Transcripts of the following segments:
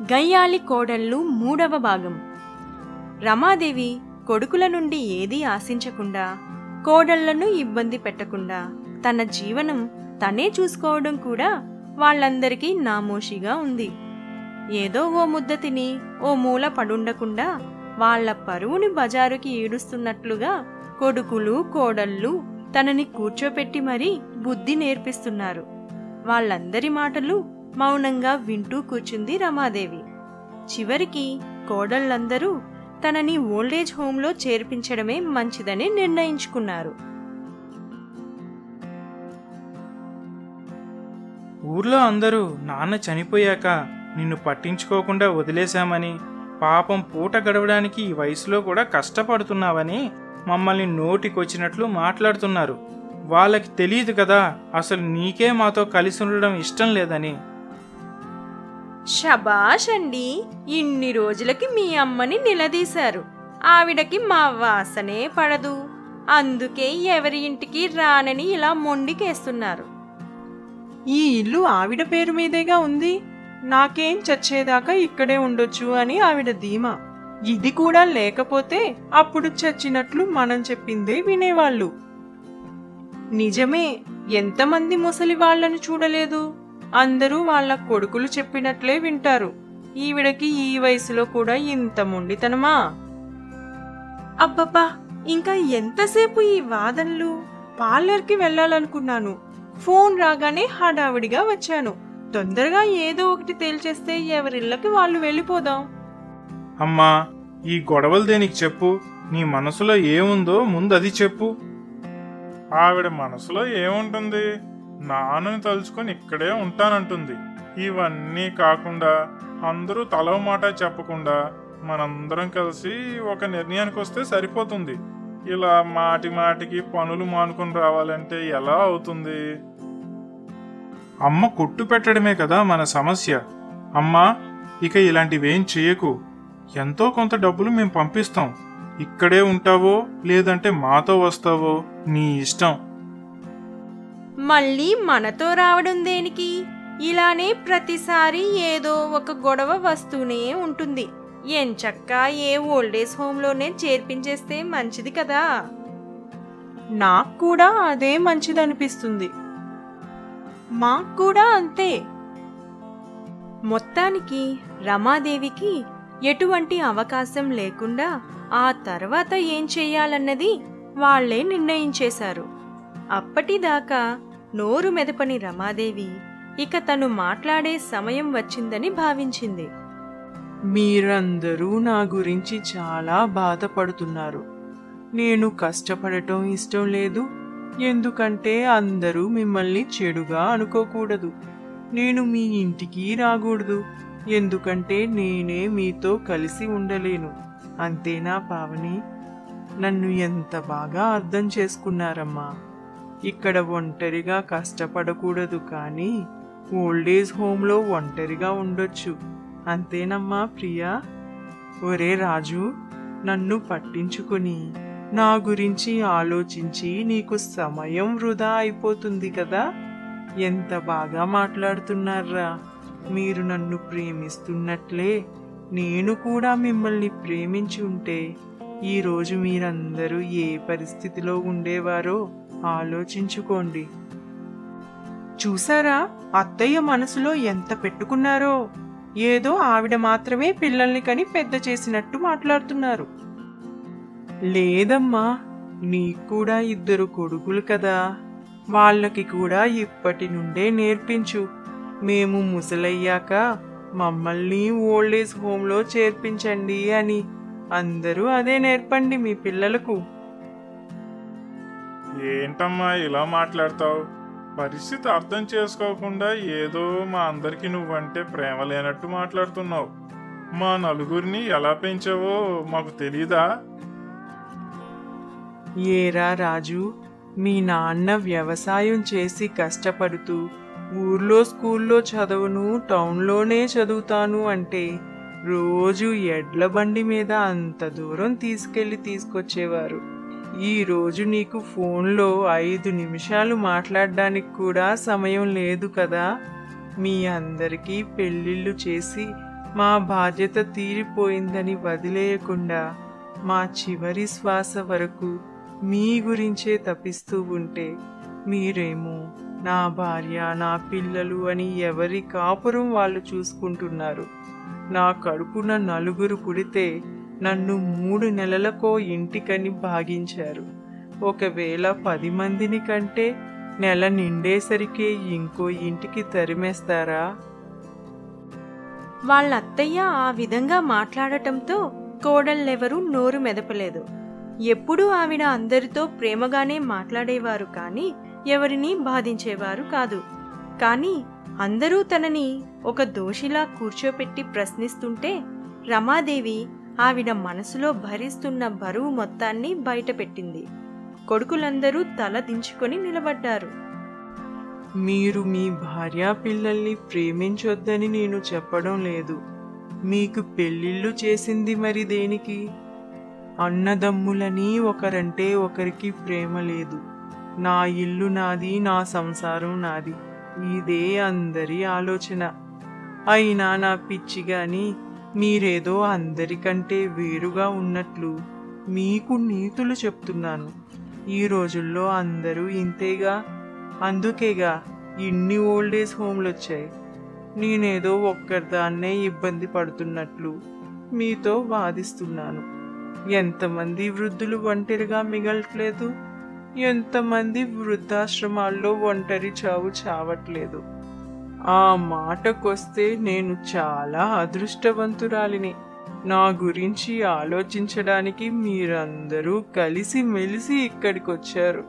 గయ్యాళి కోడళ్ళు మూడవ భాగం రమాదేవి కొడుకుల నుండి ఏదీ ఆశించకుండా కోడళ్లను ఇబ్బంది పెట్టకుండా తన జీవనం తనే చూసుకోవడం కూడా వాళ్ళందరికీ నామోషిగా ఉంది ఏదో ఓ ముద్ద తిని ఓ మూల పడుండకుండా వాళ్ళ పరువుని బజారుకి ఈడుస్తున్నట్లుగా కొడుకులు కోడళ్ళు తనని కూర్చోపెట్టి మరీ బుద్ధి నేర్పిస్తున్నారు వాళ్ళందరి మాటలు మౌనంగా వింటూ కూర్చుంది రమాదేవి చివరికి కోడళ్ళందరూ తనని ఓల్డేజ్ హోంలో చేర్పించడమే మంచిదని నిర్ణయించుకున్నారు ఊర్లో అందరూ నాన్న చనిపోయాక నిన్ను పట్టించుకోకుండా వదిలేశామని పాపం పూట గడవడానికి ఈ వయసులో కూడా కష్టపడుతున్నావని మమ్మల్ని నోటికొచ్చినట్లు మాట్లాడుతున్నారు వాళ్ళకి తెలియదు కదా అసలు నీకే మాతో కలిసి ఉండడం ఇష్టం లేదని షబాష్ అండి ఇన్ని రోజులకి మీ అమ్మని నిలదీశారు ఆవిడకి మా వాసనే పడదు అందుకే ఎవరి ఇంటికి రానని ఇలా మొండికేస్తున్నారు ఈ ఇల్లు ఆవిడ పేరు మీదేగా ఉంది నాకేం చచ్చేదాకా ఇక్కడే ఉండొచ్చు అని ఆవిడ ధీమా ఇది కూడా లేకపోతే అప్పుడు చచ్చినట్లు మనం చెప్పిందే వినేవాళ్ళు నిజమే ఎంతమంది ముసలి వాళ్ళను చూడలేదు అందరూ వాళ్ళ కొడుకులు చెప్పినట్లే వింటారు ఈవిడకి ఈ వయసులో కూడా ఇంత మొండితనమా అబ్బబ్బా ఇంకా ఎంతసేపు ఈ వాదనలు పార్లర్కి వెళ్ళాలనుకున్నాను ఫోన్ రాగానే హడావిడిగా వచ్చాను తొందరగా ఏదో ఒకటి తేల్చేస్తే ఎవరిళ్ళకి వాళ్ళు వెళ్ళిపోదాం అమ్మా ఈ గొడవలు దేనికి చెప్పు నీ మనసులో ఏముందో ముందు అది చెప్పు ఆవిడ మనసులో ఏముంటుంది నాన్నని తలుచుకొని ఇక్కడే ఉంటానంటుంది ఇవన్నీ కాకుండా అందరూ తలవ మాట చెప్పకుండా మనందరం కలిసి ఒక నిర్ణయానికి వస్తే సరిపోతుంది ఇలా మాటి మాటికి పనులు మానుకొని రావాలంటే ఎలా అవుతుంది అమ్మ కొట్టు పెట్టడమే కదా మన సమస్య అమ్మా ఇక ఇలాంటివేం చేయకు ఎంతో కొంత డబ్బులు మేము పంపిస్తాం ఇక్కడే ఉంటావో లేదంటే మాతో వస్తావో నీ ఇష్టం మళ్ళీ మనతో రావడం దేనికి ఇలానే ప్రతిసారి ఏదో ఒక గొడవ వస్తూనే ఉంటుంది ఎంచక్కా ఏ ఓల్డేజ్ హోంలోనే చేర్పించేస్తే మంచిది కదా నాకు కూడా అదే మంచిదనిపిస్తుంది మాకు కూడా అంతే మొత్తానికి రమాదేవికి ఎటువంటి అవకాశం లేకుండా ఆ తర్వాత ఏం చెయ్యాలన్నది వాళ్లే నిర్ణయించేశారు అప్పటిదాకా నోరు మెదపని రమాదేవి ఇక తను మాట్లాడే సమయం వచ్చిందని భావించింది మీరందరూ నా గురించి చాలా బాధపడుతున్నారు నేను కష్టపడటం ఇష్టం లేదు ఎందుకంటే అందరూ మిమ్మల్ని చెడుగా అనుకోకూడదు నేను మీ ఇంటికి రాకూడదు ఎందుకంటే నేనే మీతో కలిసి ఉండలేను అంతేనా పావని నన్ను ఎంత బాగా అర్థం చేసుకున్నారమ్మా ఇక్కడ ఒంటరిగా కష్టపడకూడదు కానీ ఓల్డేజ్ హోమ్లో ఒంటరిగా ఉండొచ్చు అంతేనమ్మా ప్రియా ఒరే రాజు నన్ను పట్టించుకొని నా గురించి ఆలోచించి నీకు సమయం వృధా అయిపోతుంది కదా ఎంత బాగా మాట్లాడుతున్నారా మీరు నన్ను ప్రేమిస్తున్నట్లే నేను కూడా మిమ్మల్ని ప్రేమించి ఉంటే ఈరోజు మీరందరూ ఏ పరిస్థితిలో ఉండేవారో ఆలోచించుకోండి చూసారా అత్తయ్య మనసులో ఎంత పెట్టుకున్నారో ఏదో ఆవిడ మాత్రమే పిల్లల్ని కని పెద్ద చేసినట్టు మాట్లాడుతున్నారు లేదమ్మా నీకు కూడా ఇద్దరు కొడుకులు కదా వాళ్ళకి కూడా ఇప్పటి నుండే నేర్పించు మేము ముసలయ్యాక మమ్మల్ని ఓల్డేజ్ హోమ్లో చేర్పించండి అని అందరూ అదే నేర్పండి మీ పిల్లలకు ఏంటమ్మా ఇలా మాట్లాడతావు పరిస్థితి అర్థం చేసుకోకుండా ఏదో మా అందరికి నువ్వంటే ప్రేమ లేనట్టు మాట్లాడుతున్నావు మా నలుగురిని ఎలా పెంచావో మాకు తెలీదా ఏరా రాజు మీ నాన్న వ్యవసాయం చేసి కష్టపడుతూ ఊర్లో స్కూల్లో చదవను టౌన్లోనే చదువుతాను అంటే రోజు ఎడ్ల బండి మీద అంత దూరం తీసుకెళ్లి తీసుకొచ్చేవారు ఈ రోజు నీకు ఫోన్లో ఐదు నిమిషాలు మాట్లాడడానికి కూడా సమయం లేదు కదా మీ అందరికీ పెళ్ళిళ్ళు చేసి మా బాధ్యత తీరిపోయిందని వదిలేయకుండా మా చివరి శ్వాస వరకు మీ గురించే తపిస్తూ ఉంటే మీరేమో నా భార్య నా పిల్లలు అని ఎవరి కాపురం వాళ్ళు చూసుకుంటున్నారు నా కడుపున నలుగురు పుడితే నన్ను మూడు నెలలకో ఇంటికని భాగించారు ఒకవేళ పది మందిని కంటే నెల నిండేసరికి ఇంకో ఇంటికి తరిమేస్తారా వాళ్ళ అత్తయ్య ఆ విధంగా మాట్లాడటంతో కోడళ్ళెవరూ నోరు మెదపలేదు ఎప్పుడూ ఆవిడ అందరితో ప్రేమగానే మాట్లాడేవారు కానీ ఎవరిని బాధించేవారు కాదు కానీ అందరూ తనని ఒక దోషిలా కూర్చోపెట్టి ప్రశ్నిస్తుంటే రమాదేవి ఆవిడ మనసులో భరిస్తున్న బరువు మొత్తాన్ని బయటపెట్టింది కొడుకులందరూ తల దించుకొని నిలబడ్డారు మీరు మీ భార్యా పిల్లల్ని ప్రేమించొద్దని నేను చెప్పడం లేదు మీకు పెళ్ళిళ్ళు చేసింది మరి దేనికి అన్నదమ్ములని ఒకరంటే ఒకరికి ప్రేమ లేదు నా ఇల్లు నాది నా సంసారం నాది ఇదే అందరి ఆలోచన అయినా నా పిచ్చి గాని మీరేదో అందరికంటే వేరుగా ఉన్నట్లు మీకు నీతులు చెప్తున్నాను ఈ రోజుల్లో అందరూ ఇంతేగా అందుకేగా ఇన్ని ఓల్డ్ ఏజ్ హోమ్లు వచ్చాయి నేనేదో ఒక్కరిదాన్నే ఇబ్బంది పడుతున్నట్లు మీతో వాదిస్తున్నాను ఎంతమంది వృద్ధులు ఒంటరిగా మిగలట్లేదు ఎంతమంది వృద్ధాశ్రమాల్లో ఒంటరి చావు చావట్లేదు ఆ మాటకొస్తే నేను చాలా అదృష్టవంతురాలిని నా గురించి ఆలోచించడానికి మీరందరూ కలిసి మెలిసి ఇక్కడికొచ్చారు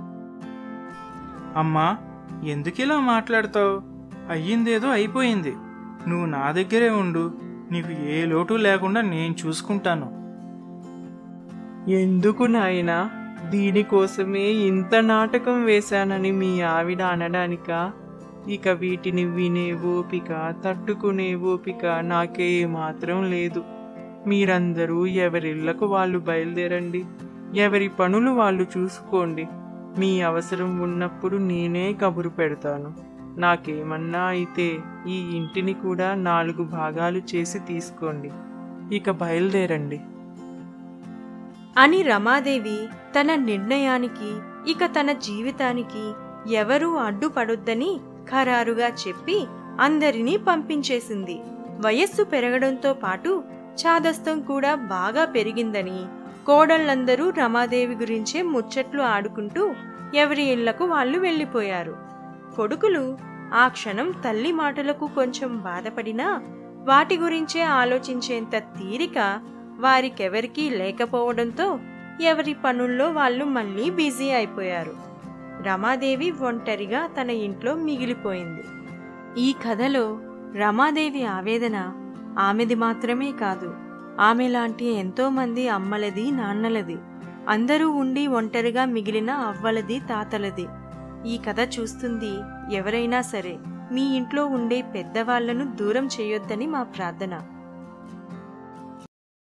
అమ్మా ఎందుకిలా మాట్లాడతావు అయ్యిందేదో అయిపోయింది నువ్వు నా దగ్గరే ఉండు నీకు ఏ లోటు లేకుండా నేను చూసుకుంటాను ఎందుకు నాయనా దీనికోసమే ఇంత నాటకం వేశానని మీ ఆవిడ అనడానికా ఇక వీటిని వినే ఓపిక తట్టుకునే ఓపిక నాకే మాత్రం లేదు మీరందరూ ఎవరిళ్లకు వాళ్ళు బయలుదేరండి ఎవరి పనులు వాళ్ళు చూసుకోండి మీ అవసరం ఉన్నప్పుడు నేనే కబురు పెడతాను నాకేమన్నా అయితే ఈ ఇంటిని కూడా నాలుగు భాగాలు చేసి తీసుకోండి ఇక బయలుదేరండి అని రమాదేవి తన నిర్ణయానికి ఇక తన జీవితానికి ఎవరూ అడ్డుపడొద్దని ఖరారుగా చెప్పి అందరినీ పంపించేసింది వయస్సు పెరగడంతో పాటు చాదస్తం కూడా బాగా పెరిగిందని కోడళ్ళందరూ రమాదేవి గురించే ముచ్చట్లు ఆడుకుంటూ ఎవరి ఇళ్లకు వాళ్ళు వెళ్ళిపోయారు కొడుకులు ఆ క్షణం తల్లి మాటలకు కొంచెం బాధపడినా వాటి గురించే ఆలోచించేంత తీరిక వారికెవరికీ లేకపోవడంతో ఎవరి పనుల్లో వాళ్ళు మళ్ళీ బిజీ అయిపోయారు రమాదేవి ఒంటరిగా తన ఇంట్లో మిగిలిపోయింది ఈ కథలో రమాదేవి ఆవేదన ఆమెది మాత్రమే కాదు ఆమె లాంటి ఎంతో మంది అమ్మలది నాన్నలది అందరూ ఉండి ఒంటరిగా మిగిలిన అవ్వలది తాతలది ఈ కథ చూస్తుంది ఎవరైనా సరే మీ ఇంట్లో ఉండే పెద్దవాళ్లను దూరం చేయొద్దని మా ప్రార్థన